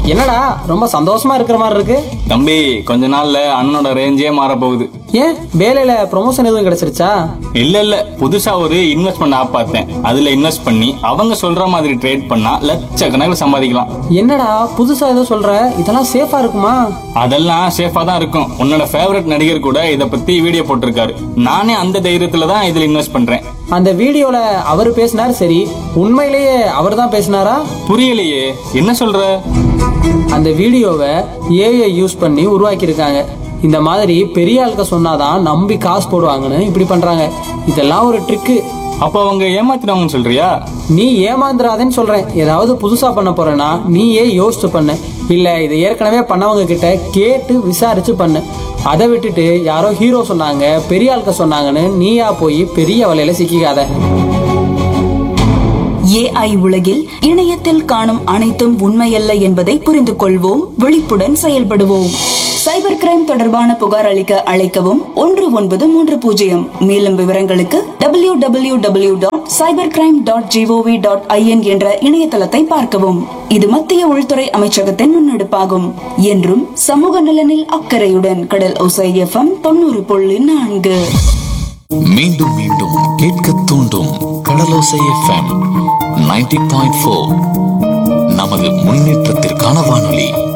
என்னடா ரொம்ப சந்தோஷமா இருக்கிற மாதிரி இருக்கு தம்பி கொஞ்ச நாள்ல அண்ணனோட ரேஞ்சே மாற போகுது ஏன் வேலையில ப்ரொமோஷன் எதுவும் கிடைச்சிருச்சா இல்ல இல்ல புதுசா ஒரு இன்வெஸ்ட்மெண்ட் ஆப் பார்த்தேன் அதுல இன்வெஸ்ட் பண்ணி அவங்க சொல்ற மாதிரி ட்ரேட் பண்ணா லட்சக்கணக்கில் சம்பாதிக்கலாம் என்னடா புதுசா ஏதோ சொல்ற இதெல்லாம் சேஃபா இருக்குமா அதெல்லாம் சேஃபா தான் இருக்கும் உன்னோட ஃபேவரட் நடிகர் கூட இத பத்தி வீடியோ போட்டிருக்காரு நானே அந்த தைரியத்துல தான் இதுல இன்வெஸ்ட் பண்றேன் அந்த வீடியோல அவர் பேசினார் சரி உண்மையிலேயே அவர் தான் பேசினாரா புரியலையே என்ன சொல்ற அந்த வீடியோவை ஏஐ யூஸ் பண்ணி உருவாக்கியிருக்காங்க இந்த மாதிரி பெரிய ஆளுக்க சொன்னாதான் நம்பி காசு போடுவாங்கன்னு இப்படி பண்றாங்க இதெல்லாம் ஒரு ட்ரிக்கு அப்ப அவங்க ஏமாத்தினவங்கன்னு சொல்றியா நீ ஏமாந்துடாதேன்னு சொல்றேன் ஏதாவது புதுசா பண்ண போறேன்னா நீயே யோசிச்சு பண்ணு இல்ல இதை ஏற்கனவே பண்ணவங்க கிட்ட கேட்டு விசாரிச்சு பண்ணு அதை விட்டுட்டு யாரோ ஹீரோ சொன்னாங்க பெரிய ஆளுக்க சொன்னாங்கன்னு நீயா போய் பெரிய வலையில சிக்கிக்காத ஏஐ உலகில் இணையத்தில் காணும் அனைத்தும் உண்மையல்ல என்பதை புரிந்து கொள்வோம் விழிப்புடன் செயல்படுவோம் சைபர் கிரைம் தொடர்பான புகார் அளிக்க அழைக்கவும் ஒன்று ஒன்பது மூன்று பூஜ்ஜியம் மேலும் விவரங்களுக்கு W W W dot cyber crime dot G O V dot I N என்ற இணையதளத்தை பார்க்கவும் இது மத்திய உள்துறை அமைச்சகத்தின் முன்னெடுப்பாகும் என்றும் சமூக நலனில் அக்கறையுடன் கடல் ஒசை எஃப்எம் தொண்ணூறு புள்ளி நான்கு மீண்டும் மீண்டும் கேட்க தூண்டும் Kadalosai FM ninety point four நமது முன்னேற்றத்திற்கான வானொலி